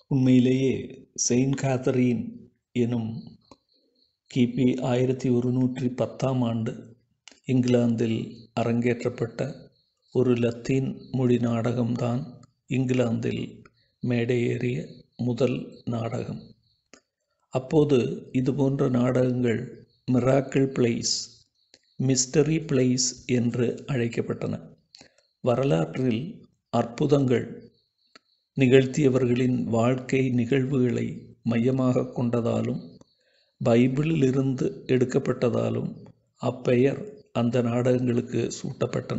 உண்மையிலேயே செயின்ட் காத்தரீன் எனும் கிபி ஆயிரத்தி ஒருநூற்றி பத்தாம் ஆண்டு இங்கிலாந்தில் அரங்கேற்றப்பட்ட ஒரு லத்தீன் மொழி நாடகம்தான் இங்கிலாந்தில் மேடையேறிய முதல் நாடகம் அப்போது இதுபோன்ற நாடகங்கள் மிராக்கிள் பிளேஸ் மிஸ்டரி பிளேஸ் என்று அழைக்கப்பட்டன வரலாற்றில் அற்புதங்கள் நிகழ்த்தியவர்களின் வாழ்க்கை நிகழ்வுகளை மையமாக கொண்டதாலும் பைபிளிலிருந்து எடுக்கப்பட்டதாலும் அப்பெயர் அந்த நாடகங்களுக்கு சூட்டப்பட்டன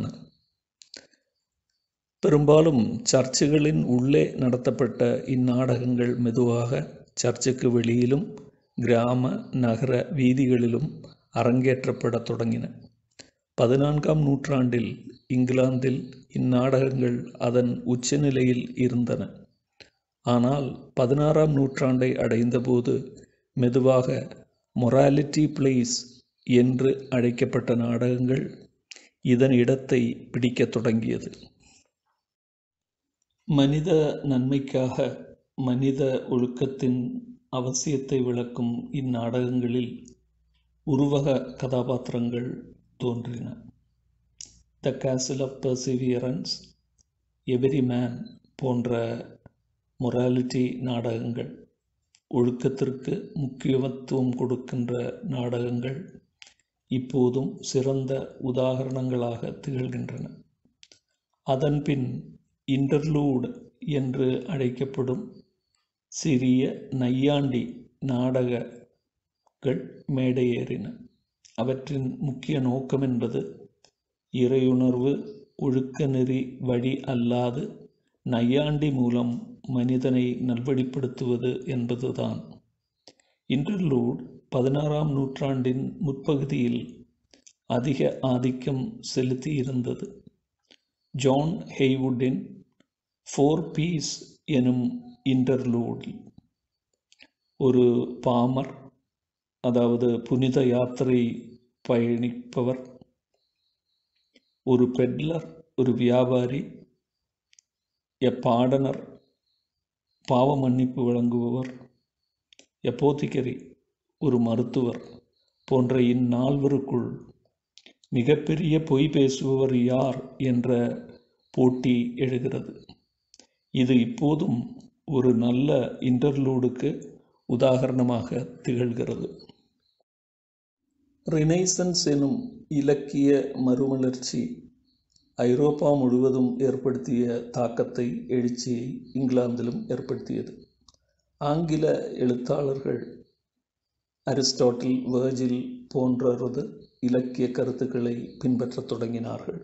பெரும்பாலும் சர்ச்சுகளின் உள்ளே நடத்தப்பட்ட இந்நாடகங்கள் மெதுவாக சர்ச்சுக்கு வெளியிலும் கிராம நகர வீதிகளிலும் அரங்கேற்றப்படத் தொடங்கின பதினான்காம் நூற்றாண்டில் இங்கிலாந்தில் இந்நாடகங்கள் அதன் உச்சநிலையில் இருந்தன ஆனால் பதினாறாம் நூற்றாண்டை அடைந்தபோது மெதுவாக மொராலிட்டி பிளேஸ் என்று அழைக்கப்பட்ட நாடகங்கள் இதன் இடத்தை பிடிக்கத் தொடங்கியது மனித நன்மைக்காக மனித ஒழுக்கத்தின் அவசியத்தை விளக்கும் இந்நாடகங்களில் உருவக கதாபாத்திரங்கள் தோன்றின the castle of perseverance every man போன்ற மொராலிட்டி நாடகங்கள் ஒழுக்கத்திற்கு முக்கியத்துவம் கொடுக்கின்ற நாடகங்கள் இப்போதும் சிறந்த உதாரணங்களாக திகழ்கின்றன அதன்பின் இன்டர்லூட் என்று அழைக்கப்படும் சிறிய நையாண்டி நாடகங்கள் மேடையேறின அவற்றின் முக்கிய நோக்கம் என்பது இறையுணர்வு ஒழுக்க நெறி வழி அல்லாது நையாண்டி மூலம் மனிதனை நல்வழிப்படுத்துவது என்பதுதான் இன்டர்லூட் பதினாறாம் நூற்றாண்டின் முற்பகுதியில் அதிக ஆதிக்கம் செலுத்தியிருந்தது ஜான் ஹெய்வுட்டின் ஃபோர் பீஸ் எனும் இன்டர்லூடில் ஒரு பாமர் அதாவது புனித யாத்திரை பயணிப்பவர் ஒரு பெட்லர் ஒரு வியாபாரி எ பாடனர் பாவ மன்னிப்பு வழங்குபவர் எப்போத்திக்கரி ஒரு மருத்துவர் போன்ற இந்நால்வருக்குள் மிகப்பெரிய பொய் பேசுபவர் யார் என்ற போட்டி எழுகிறது இது இப்போதும் ஒரு நல்ல இன்டர்லூடுக்கு உதாரணமாக திகழ்கிறது ரினைசன்ஸ் எனும் இலக்கிய மறுமலர்ச்சி ஐரோப்பா முழுவதும் ஏற்படுத்திய தாக்கத்தை எழுச்சியை இங்கிலாந்திலும் ஏற்படுத்தியது ஆங்கில எழுத்தாளர்கள் அரிஸ்டாட்டில் வேர்ஜில் போன்றவரது இலக்கிய கருத்துக்களை பின்பற்றத் தொடங்கினார்கள்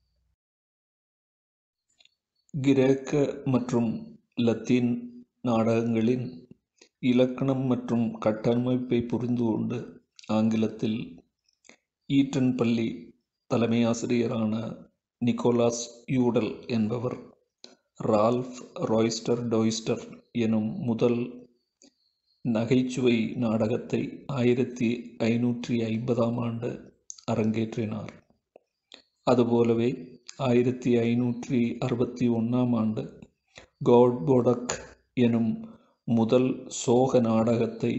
கிரேக்க மற்றும் லத்தீன் நாடகங்களின் இலக்கணம் மற்றும் கட்டமைப்பை புரிந்து கொண்டு ஆங்கிலத்தில் ஈட்டன் பள்ளி தலைமை ஆசிரியரான நிக்கோலாஸ் யூடல் என்பவர் ரால்ஃப் ராய்ஸ்டர் டொய்ஸ்டர் எனும் முதல் நகைச்சுவை நாடகத்தை ஆயிரத்தி ஐநூற்றி ஐம்பதாம் ஆண்டு அரங்கேற்றினார் அதுபோலவே ஆயிரத்தி ஐநூற்றி அறுபத்தி ஒன்றாம் ஆண்டு காட் போடக் எனும் முதல் சோக நாடகத்தை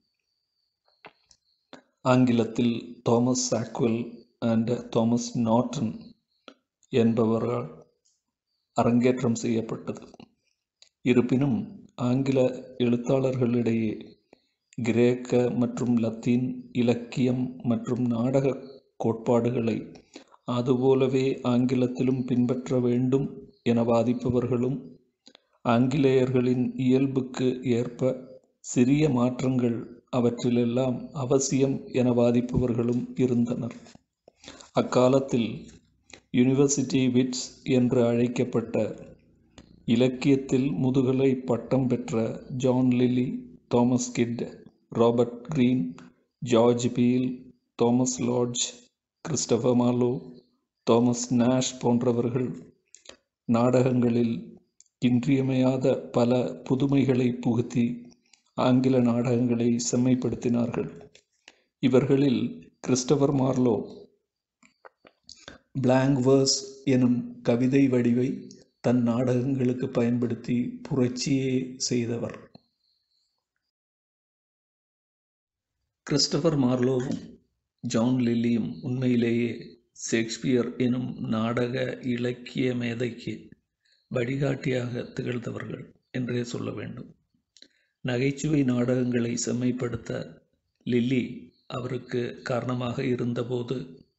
ஆங்கிலத்தில் Thomas Sackville and Thomas Norton என்பவரால் அரங்கேற்றம் செய்யப்பட்டது இருப்பினும் ஆங்கில எழுத்தாளர்களிடையே கிரேக்க மற்றும் லத்தீன் இலக்கியம் மற்றும் நாடக கோட்பாடுகளை அதுபோலவே ஆங்கிலத்திலும் பின்பற்ற வேண்டும் என வாதிப்பவர்களும் ஆங்கிலேயர்களின் இயல்புக்கு ஏற்ப சிறிய மாற்றங்கள் அவற்றிலெல்லாம் அவசியம் என வாதிப்பவர்களும் இருந்தனர் அக்காலத்தில் யூனிவர்சிட்டி விட்ஸ் என்று அழைக்கப்பட்ட இலக்கியத்தில் முதுகலை பட்டம் பெற்ற John Lyly Thomas Kyd Robert Greene George Peele Thomas Lodge Christopher Marlowe Thomas Nashe போன்றவர்கள் நாடகங்களில் இன்றியமையாத பல புதுமைகளை புகுத்தி ஆங்கில நாடகங்களை செம்மைப்படுத்தினார்கள் இவர்களில் கிறிஸ்டபர் மார்லோ பிளாங்க் வேர்ஸ் எனும் கவிதை வடிவை தன் நாடகங்களுக்கு பயன்படுத்தி புரட்சியே செய்தவர் கிறிஸ்டபர் மார்லோவும் ஜான் லில்லியும் உண்மையிலேயே ஷேக்ஸ்பியர் எனும் நாடக இலக்கிய மேதைக்கு வழிகாட்டியாக திகழ்ந்தவர்கள் என்றே சொல்ல வேண்டும் நகைச்சுவை நாடகங்களை செம்மைப்படுத்த லில்லி அவருக்கு காரணமாக இருந்தபோது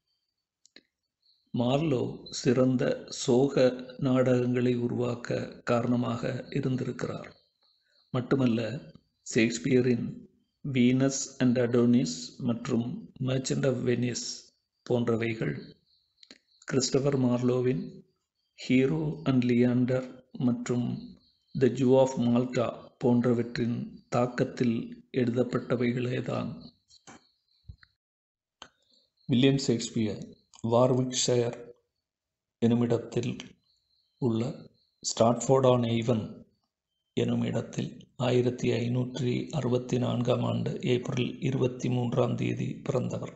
மார்லோ சிறந்த சோக நாடகங்களை உருவாக்க காரணமாக இருந்திருக்கிறார் மட்டுமல்ல ஷேக்ஸ்பியரின் வீனஸ் அண்ட் அடோனிஸ் மற்றும் மர்ச்சன்ட் ஆஃப் வெனிஸ் போன்றவைகள் கிறிஸ்டபர் மார்லோவின் ஹீரோ அண்ட் லியாண்டர் மற்றும் த ஜூ ஆஃப் மால்டா போன்றவற்றின் தாக்கத்தில் எழுதப்பட்டவைகளேதான் வில்லியம் ஷேக்ஸ்பியர் வார்விக்ஷயர் எனுமிடத்தில் உள்ள ஸ்டாட்ஃபோர்ட் ஆன் எய்வன் எனும் இடத்தில் ஆயிரத்தி ஐநூற்றி அறுபத்தி நான்காம் ஆண்டு ஏப்ரல் இருபத்தி மூன்றாம் தேதி பிறந்தவர்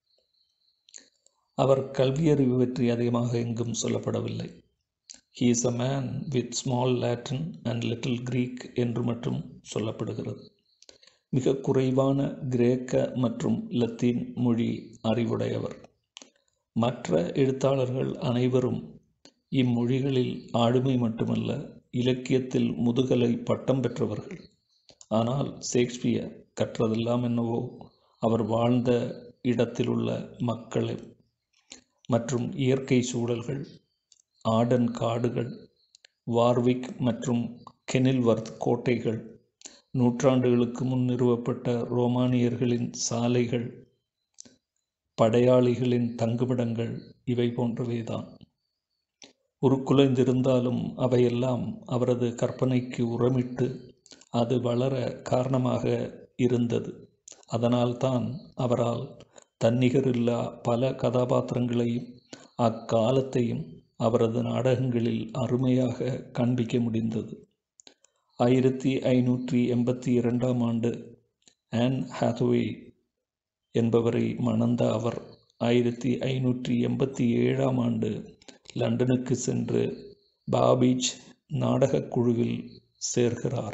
அவர் கல்வியறிவு பற்றி அதிகமாக எங்கும் சொல்லப்படவில்லை he is a man with small Latin and little Greek என்று மட்டும் சொல்லப்படுகிறது மிக குறைவான கிரேக்க மற்றும் லத்தீன் மொழி அறிவுடையவர் மற்ற எழுத்தாளர்கள் அனைவரும் இம்மொழிகளில் ஆளுமை மட்டுமல்ல இலக்கியத்தில் முதுகலை பட்டம் பெற்றவர்கள் ஆனால் ஷேக்ஸ்பியர் கற்றதெல்லாம் என்னவோ அவர் வாழ்ந்த இடத்திலுள்ள மக்களை மற்றும் இயற்கை சூழல்கள் ஆடன் காடுகள் வார்விக் மற்றும் கெனில்வர்த் கோட்டைகள் நூற்றாண்டுகளுக்கு முன் நிறுவப்பட்ட ரோமானியர்களின் சாலைகள் படையாளிகளின் தங்குமிடங்கள் இவை போன்றவைதான் உருக்குலைந்திருந்தாலும் அவையெல்லாம் அவரது கற்பனைக்கு உரமிட்டு அது வளர காரணமாக இருந்தது அதனால்தான் அவரால் தன்னிகரில்லா பல கதாபாத்திரங்களையும் அக்காலத்தையும் அவரது நாடகங்களில் அருமையாக காண்பிக்க முடிந்தது ஆயிரத்தி ஐநூற்றி எண்பத்தி இரண்டாம் ஆண்டு ஆன் ஹாத்வே என்பவரை மணந்த அவர் ஆயிரத்தி ஐநூற்றி எண்பத்தி ஏழாம் ஆண்டு லண்டனுக்கு சென்று பாபீச் நாடகக் குழுவில் சேர்கிறார்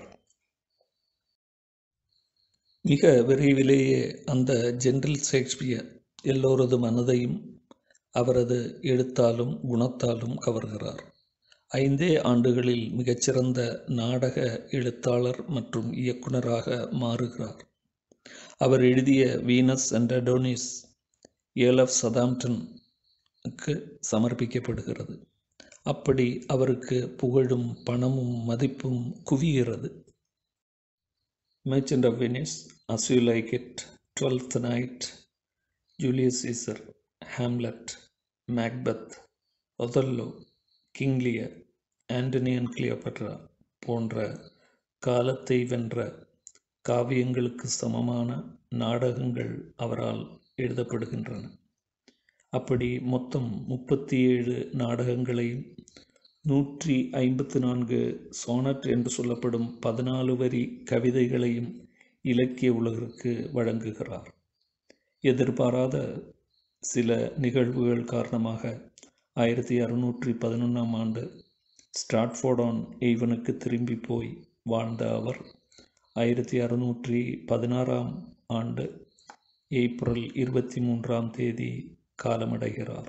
மிக விரைவிலேயே அந்த ஜென்ரல் ஷேக்ஸ்பியர் எல்லோரது மனதையும் அவரது எழுத்தாலும் குணத்தாலும் கவர்கிறார் ஐந்தே ஆண்டுகளில் மிகச்சிறந்த நாடக எழுத்தாளர் மற்றும் இயக்குனராக மாறுகிறார் அவர் எழுதிய Venus and Adonis earl of சதாம்டனுக்கு சமர்ப்பிக்கப்படுகிறது அப்படி அவருக்கு புகழும் பணமும் மதிப்பும் குவிகிறது Merchant of Venice, As You Like It, Twelfth Night, Julius Caesar, Hamlet, Macbeth, Othello, King Lear, Antony and Cleopatra போன்ற காலத்தை வென்ற காவியங்களுக்கு சமமான நாடகங்கள் அவரால் எழுதப்படுகின்றன அப்படி மொத்தம் முப்பத்தி ஏழு நாடகங்களையும் நூற்றி ஐம்பத்து நான்கு சோனட் என்று சொல்லப்படும் பதினாலு வரி கவிதைகளையும் இலக்கிய உலகிற்கு வழங்குகிறார் எதிர்பாராத சில நிகழ்வுகள் காரணமாக ஆயிரத்தி அறுநூற்றி பதினொன்றாம் ஆண்டு ஸ்டாட்ஃபோர்டான் எய்வனுக்கு திரும்பி போய் வாழ்ந்த அவர் ஆயிரத்தி அறுநூற்றி பதினாறாம் ஆண்டு ஏப்ரல் இருபத்தி மூன்றாம் தேதி காலமடைகிறார்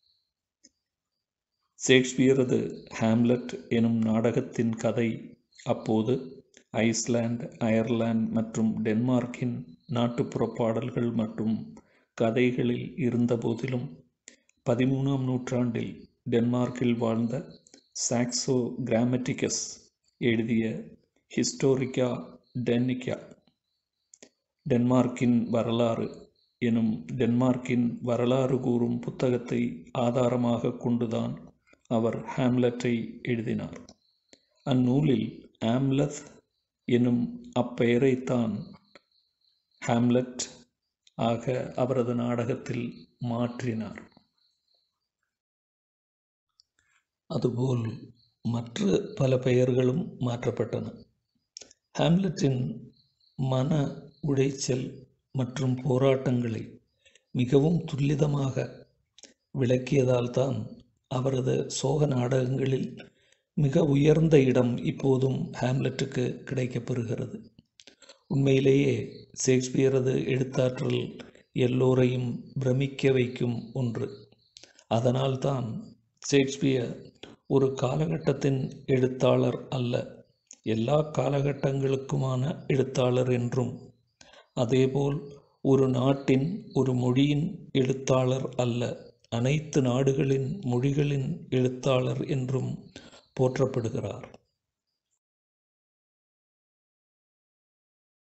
ஷேக்ஸ்பியரது ஹாம்லெட் எனும் நாடகத்தின் கதை அப்போது ஐஸ்லாந்து அயர்லாந்து மற்றும் டென்மார்க்கின் நாட்டுப்புற பாடல்கள் மற்றும் கதைகளில் இருந்தபோதிலும் பதிமூணாம் நூற்றாண்டில் டென்மார்க்கில் வாழ்ந்த சாக்சோ கிராமட்டிகஸ் எழுதிய ஹிஸ்டோரிக்கா டென்னிக்கா டென்மார்க்கின் வரலாறு எனும் டென்மார்க்கின் வரலாறு கூறும் புத்தகத்தை ஆதாரமாக கொண்டுதான் அவர் ஹாம்லெட்டை எழுதினார் அந்நூலில் ஆம்லத் எனும் அப்பெயரைத்தான் ஹாம்லெட் ஆக அவரது நாடகத்தில் மாற்றினார் அதுபோல் மற்ற பல பெயர்களும் மாற்றப்பட்டன ஹாம்லெட்டின் மன உடைச்சல் மற்றும் போராட்டங்களை மிகவும் துல்லிதமாக விளக்கியதால்தான் அவரது சோக நாடகங்களில் மிக உயர்ந்த இடம் இப்போதும் ஹாம்லெட்டுக்கு கிடைக்கப்பெறுகிறது உண்மையிலேயே ஷேக்ஸ்பியரது எழுத்தாற்றல் எல்லோரையும் பிரமிக்க வைக்கும் ஒன்று அதனால்தான் ஷேக்ஸ்பியர் ஒரு காலகட்டத்தின் எழுத்தாளர் அல்ல எல்லா காலகட்டங்களுக்குமான எழுத்தாளர் என்றும் அதேபோல் ஒரு நாட்டின் ஒரு மொழியின் எழுத்தாளர் அல்ல அனைத்து நாடுகளின் மொழிகளின் எழுத்தாளர் என்றும் போற்றப்படுகிறார்